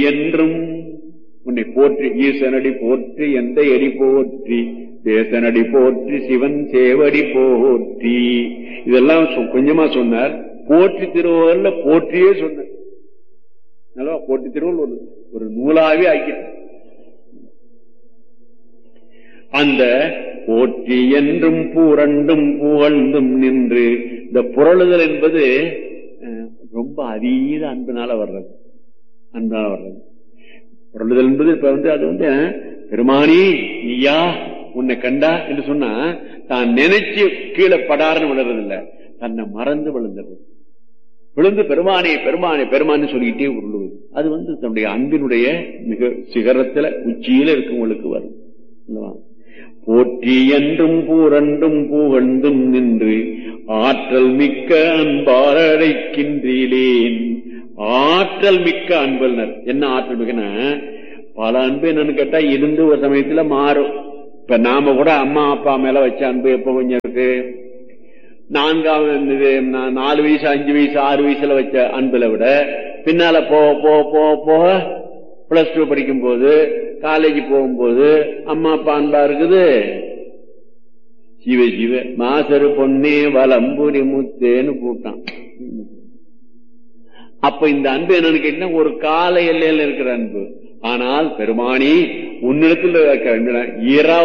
என்றும் உன்னை போற்றி ஈசனடி போற்றி எந்த எடி போற்றி தேசனடி போற்றி சிவன் சேவடி போற்றி இதெல்லாம் சொ- கொஞ்சமா சொன்னார் போற்றி திருவள்ளுவர்ல போற்றியே சொன்னார் நல்லா போற்றி திருவள்ளுவர் ஒரு ஒரு நூலாவே ஆக்கிட்டார் அந்த போற்றி என்றும் பூரண்டும் புகழ்ந்தும் நின்று இந்த புரளுதல் என்பது அஹ், ரொம்ப அதீத அன்பினால வர்றது அன்பினால வர்றது புரளுதல் என்பது இப்ப வந்து அது வந்து அஹ், பெருமானி நீயா உன்னை கண்டா என்று சொன்னா தான் நினைச்சு கீழே படாருன்னு விழுறது இல்ல தன்னை மறந்து விழுந்துடுறது விழுந்து பெருமானே பெருமானே பெருமானே சொல்லிக்கிட்டே உருளுவது அது வந்து தன்னுடைய அன்பினுடைய மிக சிகரத்துல உச்சியில இருக்கவங்களுக்கு வரும் அல்லவா? போற்றி என்றும் பூரண்டும் புகழ்ந்தும் நின்று ஆற்றல் மிக்க அன்பார் அழைக்கின்றீலேன் ஆற்றல் மிக்க அன்பல்னர் என்ன ஆற்றல் மிக்கனா பல அன்பு என்னன்னு கேட்டா இருந்து ஒரு சமயத்துல மாறும் இப்ப நாம கூட அம்மா அப்பா மேல வச்ச அன்பு எப்ப கொஞ்சம் இருக்கு நான்காம் இது நா- நாலு வயசு அஞ்சு வயசு ஆறு வயசுல வச்ச அன்புல விட பின்னால போக போக போக போக பிளஸ் டூ படிக்கும் போது காலேஜ் போகும்போது அம்மா அப்பா அன்பா இருக்குது சிவ சிவ மாசரு பொன்னே வலம்புரி முத்தேன்னு கூட்டான் அப்ப இந்த அன்பு என்னன்னு கேட்டீங்கன்னா ஒரு கால எல்லையில இருக்கிற அன்பு ஆனால் பெருமானி உன்னிடத்தில் இருக்கிற அன்பு இரா